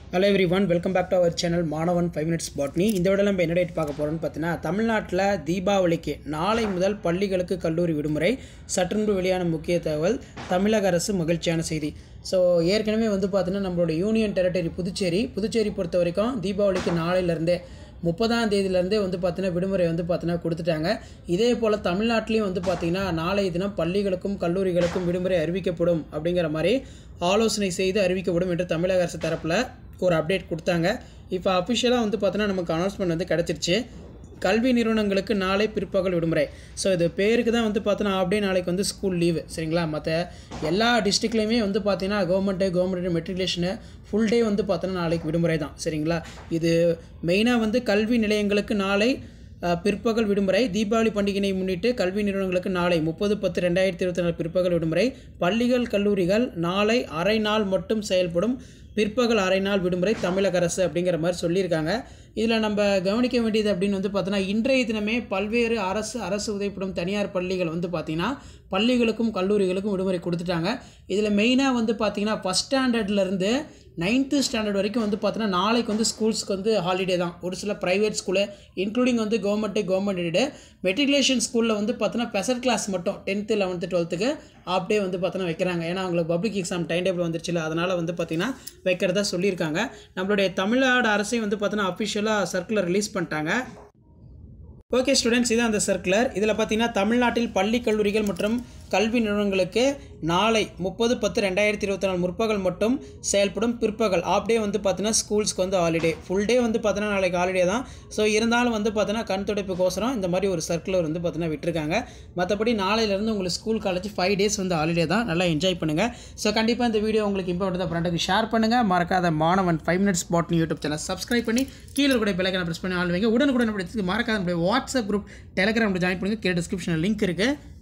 hello every welcome back to our channel மாணவன் five minutes botany இந்த விட நம்ம என்ன டேட் பார்க்க போகிறோம்னு பார்த்தீங்கன்னா தமிழ்நாட்டில் தீபாவளிக்கு நாளை முதல் பள்ளிகளுக்கு கல்லூரி விடுமுறை சற்றுமுன்பு வெளியான முக்கிய தகவல் தமிழக அரசு மகிழ்ச்சியான செய்தி ஸோ ஏற்கனவே வந்து பார்த்தீங்கன்னா நம்மளோட யூனியன் டெரிட்டரி புதுச்சேரி புதுச்சேரி பொறுத்த வரைக்கும் தீபாவளிக்கு நாளையிலேருந்தே முப்பதாம் தேதியிலேருந்தே வந்து பார்த்தீங்கன்னா விடுமுறை வந்து பார்த்தீங்கன்னா கொடுத்துட்டாங்க இதே போல் தமிழ்நாட்டிலையும் வந்து பார்த்தீங்கன்னா நாளைய தினம் பள்ளிகளுக்கும் கல்லூரிகளுக்கும் விடுமுறை அறிவிக்கப்படும் அப்படிங்கிற மாதிரி ஆலோசனை செய்து அறிவிக்கப்படும் என்று தமிழக அரசு தரப்பில் ஒரு அப்டேட் கொடுத்தாங்க இப்போ அஃபிஷியலாக வந்து பார்த்தோன்னா நமக்கு அனௌன்ஸ்மெண்ட் வந்து கிடச்சிருச்சு கல்வி நிறுவனங்களுக்கு நாளை பிற்பகல் விடுமுறை ஸோ இது பேருக்கு தான் வந்து பார்த்தோன்னா அப்படியே நாளைக்கு வந்து ஸ்கூல் லீவு சரிங்களா மற்ற எல்லா டிஸ்ட்ரிக்ட்லேயுமே வந்து பார்த்தீங்கன்னா government government matriculation full day வந்து பார்த்தோன்னா நாளைக்கு விடுமுறை தான் சரிங்களா இது மெயினாக வந்து கல்வி நிலையங்களுக்கு நாளை அஹ், பிற்பகல் விடுமுறை தீபாவளி பண்டிகையை முன்னிட்டு கல்வி நிறுவனங்களுக்கு நாளை முப்பது பத்து ரெண்டாயிரத்தி இருபத்தி நாலு பிற்பகல் விடுமுறை பள்ளிகள் கல்லூரிகள் நாளை அரை நாள் மட்டும் செயல்படும் பிற்பகல் அரை நாள் விடுமுறை தமிழக அரசு அப்படிங்கிற மாதிரி சொல்லியிருக்காங்க இதில் நம்ம கவனிக்க வேண்டியது அப்படின்னு வந்து பார்த்தோன்னா இன்றைய தினமே பல்வேறு அரசு அரசு உதவிப்படும் தனியார் பள்ளிகள் வந்து பார்த்திங்கன்னா பள்ளிகளுக்கும் கல்லூரிகளுக்கும் விடுமுறை கொடுத்துட்டாங்க இதில் மெயினாக வந்து பார்த்திங்கன்னா ஃபஸ்ட் ஸ்டாண்டர்ட்லேருந்து நைன்த்து ஸ்டாண்டர்ட் வரைக்கும் வந்து பார்த்தோன்னா நாளைக்கு வந்து ஸ்கூல்ஸ்க்கு வந்து ஹாலிடே தான் ஒரு சில ப்ரைவேட் ஸ்கூலு இன்க்ளூடிங் வந்து கவர்மெண்ட்டு கவர்மெண்ட் எய்டு மெட்ரிகுலேஷன் ஸ்கூலில் வந்து பார்த்தோன்னா ஸ்பெஷல் கிளாஸ் மட்டும் டென்த்து லெவன்த்து டுவெல்த்துக்கு அப்படியே வந்து பார்த்தோன்னா வைக்கிறாங்க ஏன்னா அவங்களுக்கு பப்ளிக் எக்ஸாம் டைம் டேபிள் வந்துருச்சுல அதனால் வந்து பார்த்தீங்கன்னா வைக்கிறதா சொல்லியிருக்காங்க நம்மளுடைய தமிழ்நாடு அரசே வந்து பார்த்தோன்னா அஃபிஷியலாக சர்க்குலர் ரிலீஸ் பண்ணிட்டாங்க ஓகே ஸ்டூடெண்ட்ஸ் இது அந்த சர்க்குலர் இதில் பார்த்தீங்கன்னா தமிழ்நாட்டில் பள்ளி கல்லூரிகள் மற்றும் கல்வி நிறுவனங்களுக்கு நாளை முப்பது பத்து ரெண்டாயிரத்தி இருபத்தி நாலு முற்பகல் மட்டும் செயல்படும் பிற்பகல் ஆஃப் டே வந்து பார்த்தீங்கன்னா ஸ்கூல்ஸ்க்கு வந்து ஹாலிடே ஃபுல் டே வந்து பார்த்தீங்கன்னா நாளைக்கு ஹாலிடே தான் ஸோ இருந்தாலும் வந்து பார்த்தீங்கன்னா கண் துடைப்புக்கோசரம் இந்த மாதிரி ஒரு சர்க்குலர் வந்து பார்த்தீங்கன்னா விட்டுருக்காங்க மற்றபடி நாளையிலேருந்து உங்களுக்கு ஸ்கூல் காலேஜ் ஃபைவ் டேஸ் வந்து ஹாலிடே தான் நல்லா என்ஜாய் பண்ணுங்கள் ஸோ கண்டிப்பாக இந்த வீடியோ உங்களுக்கு இம்பார்ட்டன் தான் ஃப்ரெண்டுக்கு ஷேர் பண்ணுங்கள் மறக்காத மாணவன் five minutes botany YouTube channel subscribe பண்ணி கீழே கூட பெலைக்கனை ப்ரெஸ் பண்ணி ஆள் வைங்க உடனுக்குடன் அப்படி மறக்காத நம்மளுடைய வாட்ஸ்அப் குரூப் டெலிகிராமில் ஜாயின் பண்ணுங்கள் கீழே டிஸ்கிரிப்ஷனில் லிங்க் இருக்குது